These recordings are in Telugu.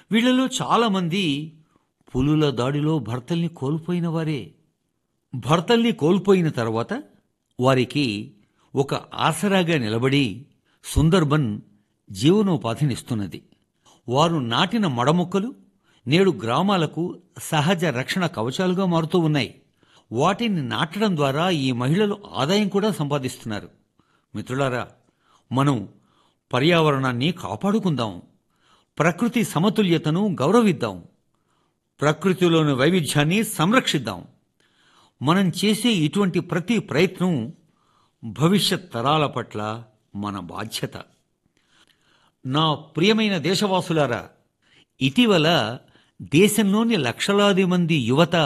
వీళ్ళలో చాలామంది పులుల దాడిలో భర్తల్ని కోల్పోయిన వారే భర్తల్ని కోల్పోయిన తర్వాత వారికి ఒక ఆసరాగా నిలబడి సుందర్బన్ జీవనోపాధినిస్తున్నది వారు నాటిన మడమొక్కలు నేడు గ్రామాలకు సహజ రక్షణ కవచాలుగా మారుతూ ఉన్నాయి వాటిని నాటడం ద్వారా ఈ మహిళలు ఆదాయం కూడా సంపాదిస్తున్నారు మిత్రులారా మనం పర్యావరణాన్ని కాపాడుకుందాం ప్రకృతి సమతుల్యతను గౌరవిద్దాం ప్రకృతిలోని వైవిధ్యాన్ని సంరక్షిద్దాం మనం చేసే ఇటువంటి ప్రతి ప్రయత్నం భవిష్యత్ తరాల పట్ల మన బాధ్యత నా ప్రియమైన దేశవాసులారా ఇటీవల దేశంలోని లక్షలాది మంది యువత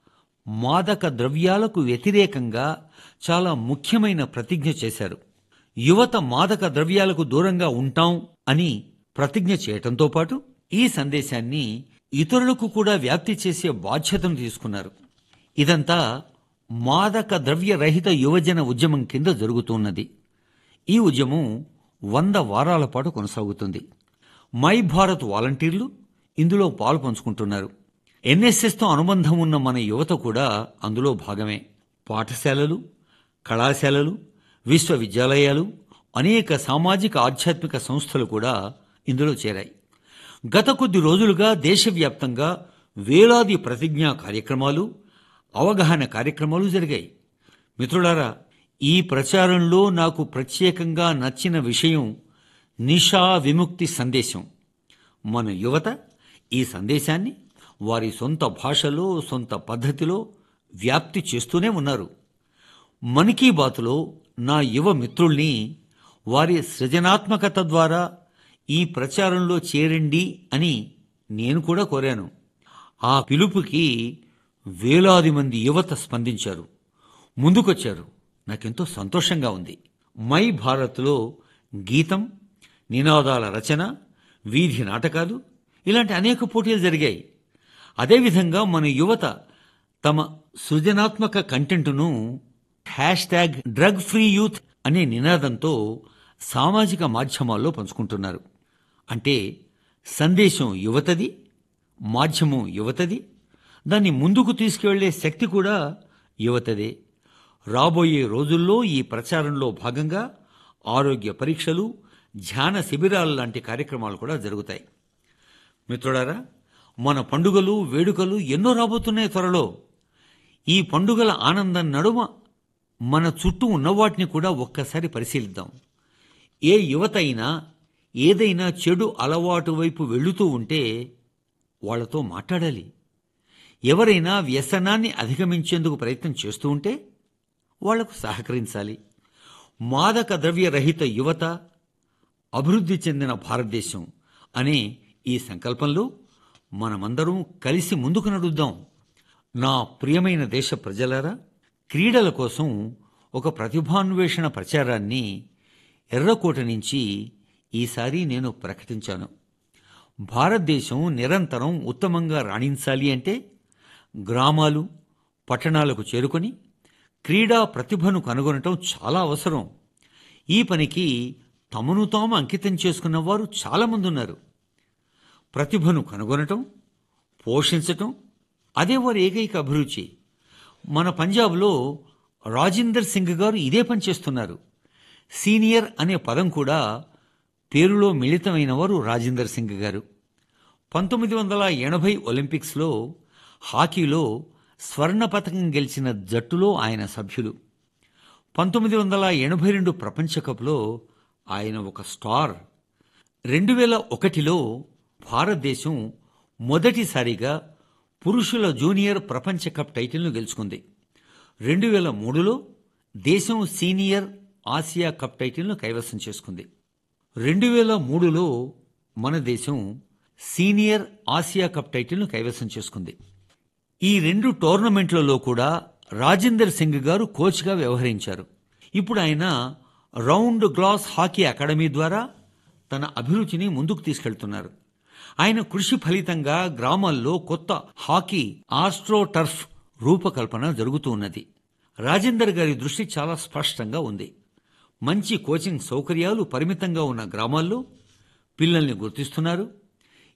మాదక ద్రవ్యాలకు వ్యతిరేకంగా చాలా ముఖ్యమైన ప్రతిజ్ఞ చేశారు యువత మాదక ద్రవ్యాలకు దూరంగా ఉంటాం అని ప్రతిజ్ఞ చేయటంతో పాటు ఈ సందేశాన్ని ఇతరులకు కూడా వ్యాప్తి చేసే బాధ్యతను తీసుకున్నారు ఇదంతా మాదక ద్రవ్య రహిత యువజన ఉద్యమం కింద జరుగుతున్నది ఈ ఉద్యమం వంద వారాల పాటు కొనసాగుతుంది మై భారత్ వాలంటీర్లు ఇందులో పాలు పంచుకుంటున్నారు ఎన్ఎస్ఎస్తో అనుబంధం ఉన్న మన యువత కూడా అందులో భాగమే పాఠశాలలు కళాశాలలు విశ్వవిద్యాలయాలు అనేక సామాజిక ఆధ్యాత్మిక సంస్థలు కూడా ఇందులో చేరాయి గత కొద్ది రోజులుగా దేశవ్యాప్తంగా వేలాది ప్రతిజ్ఞా కార్యక్రమాలు అవగాహన కార్యక్రమాలు జరిగాయి మిత్రులారా ఈ ప్రచారంలో నాకు ప్రత్యేకంగా నచ్చిన విషయం నిషా విముక్తి సందేశం మన యువత ఈ సందేశాన్ని వారి సొంత భాషలో సొంత పద్ధతిలో వ్యాప్తి చేస్తూనే ఉన్నారు మన్ కీ బాత్లో నా యువ మిత్రుల్ని వారి సృజనాత్మకత ద్వారా ఈ ప్రచారంలో చేరండి అని నేను కూడా కోరాను ఆ పిలుపుకి వేలాది మంది యువత స్పందించారు ముందుకొచ్చారు నాకెంతో సంతోషంగా ఉంది మై భారత్లో గీతం నినాదాల రచన వీధి నాటకాలు ఇలాంటి అనేక పోటీలు జరిగాయి అదేవిధంగా మన యువత తమ సృజనాత్మక కంటెంట్ను hash tag drug free youth అనే నినాదంతో సామాజిక మాధ్యమాల్లో పంచుకుంటున్నారు అంటే సందేశం యువతది మాధ్యమం యువతది దాన్ని ముందుకు తీసుకువెళ్లే శక్తి కూడా యువతదే రాబోయే రోజుల్లో ఈ ప్రచారంలో భాగంగా ఆరోగ్య పరీక్షలు ధ్యాన శిబిరాలు లాంటి కార్యక్రమాలు కూడా జరుగుతాయి మిత్రులారా మన పండుగలు వేడుకలు ఎన్నో రాబోతున్నాయి త్వరలో ఈ పండుగల ఆనందం నడుమ మన చుట్టూ ఉన్నవాటిని కూడా ఒక్కసారి పరిశీలిద్దాం ఏ యువత అయినా ఏదైనా చెడు అలవాటు వైపు వెళుతూ ఉంటే వాళ్ళతో మాట్లాడాలి ఎవరైనా వ్యసనాన్ని అధిగమించేందుకు ప్రయత్నం చేస్తూ ఉంటే వాళ్లకు సహకరించాలి మాదక ద్రవ్య రహిత యువత అభివృద్ధి చెందిన భారతదేశం అనే ఈ సంకల్పంలో మనమందరం కలిసి ముందుకు నడుద్దాం నా ప్రియమైన దేశ ప్రజలారా క్రీడల కోసం ఒక ప్రతిభాన్వేషణ ప్రచారాన్ని ఎర్రకోట నుంచి ఈసారి నేను ప్రకటించాను భారతదేశం నిరంతరం ఉత్తమంగా రాణించాలి అంటే గ్రామాలు పట్టణాలకు చేరుకొని క్రీడా ప్రతిభను కనుగొనటం చాలా అవసరం ఈ పనికి తమను తాము అంకితం చేసుకున్న వారు చాలామంది ఉన్నారు ప్రతిభను కనుగొనటం పోషించటం అదే వారి ఏకైక అభిరుచి మన పంజాబ్లో రాజిందర్ సింగ్ గారు ఇదే పని చేస్తున్నారు సీనియర్ అనే పదం కూడా పేరులో మిళితమైన వారు రాజిందర్ సింగ్ గారు పంతొమ్మిది వందల ఎనభై ఒలింపిక్స్లో హాకీలో స్వర్ణ పథకం గెలిచిన జట్టులో ఆయన సభ్యులు పంతొమ్మిది వందల ఎనభై రెండు ప్రపంచ కప్లో ఆయన ఒక స్టార్ రెండు వేల ఒకటిలో భారతదేశం మొదటిసారిగా పురుషుల జూనియర్ ప్రపంచ కప్ టైటిల్ను గెలుచుకుంది రెండు వేల మూడులో దేశం సీనియర్ ఆసియా కప్ టైటిల్ను కైవసం చేసుకుంది రెండు వేల మూడులో మన దేశం సీనియర్ ఆసియా కప్ టైటిల్ను కైవసం చేసుకుంది ఈ రెండు టోర్నమెంట్లలో కూడా రాజేందర్ సింగ్ గారు కోచ్గా వ్యవహరించారు ఇప్పుడు ఆయన రౌండ్ గ్లాస్ హాకీ అకాడమీ ద్వారా తన అభిరుచిని ముందుకు తీసుకెళ్తున్నారు ఆయన కృషి ఫలితంగా గ్రామాల్లో కొత్త హాకీ ఆస్ట్రో టర్ఫ్ రూపకల్పన జరుగుతూ ఉన్నది రాజేందర్ గారి దృష్టి చాలా స్పష్టంగా ఉంది మంచి కోచింగ్ సౌకర్యాలు పరిమితంగా ఉన్న గ్రామాల్లో పిల్లల్ని గుర్తిస్తున్నారు